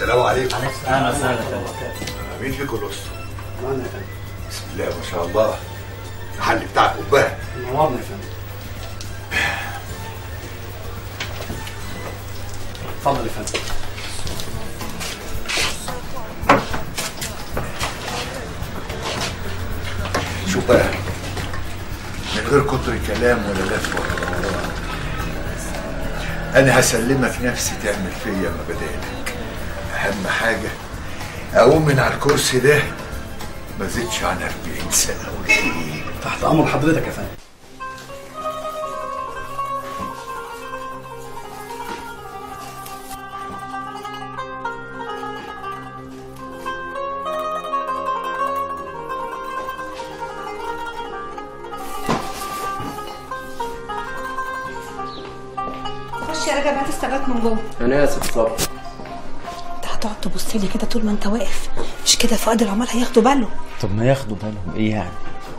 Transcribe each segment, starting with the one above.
السلام عليكم اهلا وسهلا مين فيكم الاسطى معانا يا فندم بسم الله ما شاء الله المحل بتاعك قباه نورنا يا فندم اتفضل يا فندم شوف بقى من غير كتر كلام ولا لف ولا دوران انا هسلمك نفسي تعمل فيا ما بدالك اهم حاجه اقوم من على الكرسي ده ما زدش عن 40 سنه وشيء تحت امر حضرتك يا فندم خش يا رجب هات الثبات من جوه انا اسف طبعا انت هتقعد تبص لي كده طول ما انت واقف مش كده فؤاد العمال هياخدوا باله طب ما ياخدوا بالهم ايه يعني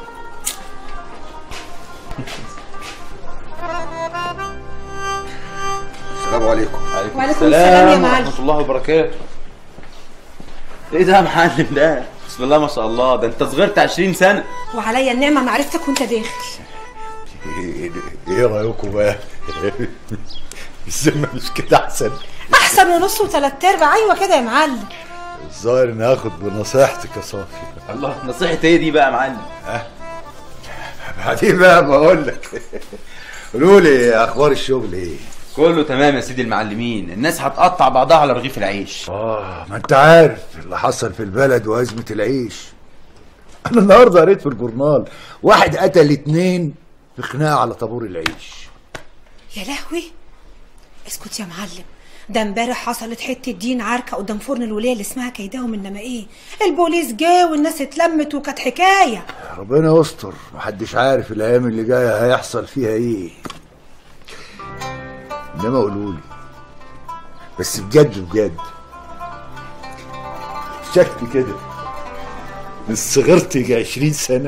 السلام عليكم وعليكم السلام يا معلم. ورحمه الله وبركاته ايه ده يا معلم ده بسم الله ما شاء الله ده انت صغرت 20 سنه وعليا النعمه معرفتك وانت داخل ايه إيه رايكم بقى الذمه مش كده احسن احسن ونص وثلاث ارباع ايوه كده يا معلم الظاهر اني هاخد بنصيحتك يا صافي الله نصيحه ايه دي بقى يا معلم بعدين بقى بقول لك قولوا لي اخبار الشغل ايه كله تمام يا سيدي المعلمين الناس هتقطع بعضها على رغيف العيش اه ما انت عارف اللي حصل في البلد وازمه العيش انا النهارده قريت في الجورنال واحد قتل اتنين في خناقه على طابور العيش يا لهوي اسكت يا معلم ده امبارح حصلت حته دين عركه قدام فرن الوليه اللي اسمها كيداهم انما ايه البوليس جه والناس اتلمت وكانت حكايه ربنا يستر محدش عارف الايام اللي جايه هيحصل فيها ايه انما قولوا لي بس بجد بجد شكلي كده من صغرت يجي 20 سنه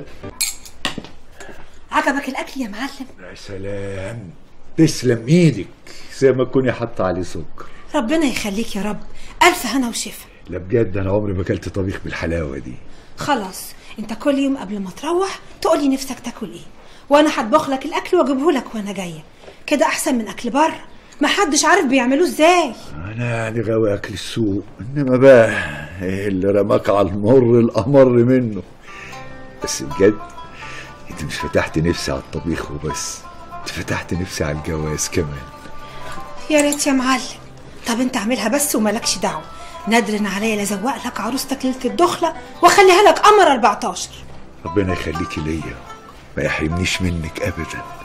عجبك الاكل يا معلم يا سلام تسلم ايدك زي ما تكوني حاطه عليه سكر ربنا يخليك يا رب الف هنا وشفا لا بجد انا عمري ما اكلت طبيخ بالحلاوه دي خلاص انت كل يوم قبل ما تروح تقولي نفسك تاكل ايه وانا هطبخ لك الاكل واجيبه لك وانا جايه كده احسن من اكل بره محدش عارف بيعملوه ازاي انا يعني غاوي اكل السوق انما بقى ايه اللي رماك على المر الامر منه بس بجد انت مش فتحت نفسي على الطبيخ وبس انت فتحت نفسي على الجواز كمان يا ريت يا معلم طب انت اعملها بس ومالكش دعوه نادر عليا لازوق لك عروستك ليله الدخله واخليها لك قمر 14 ربنا يخليكي ليا ما يحرمنيش منك ابدا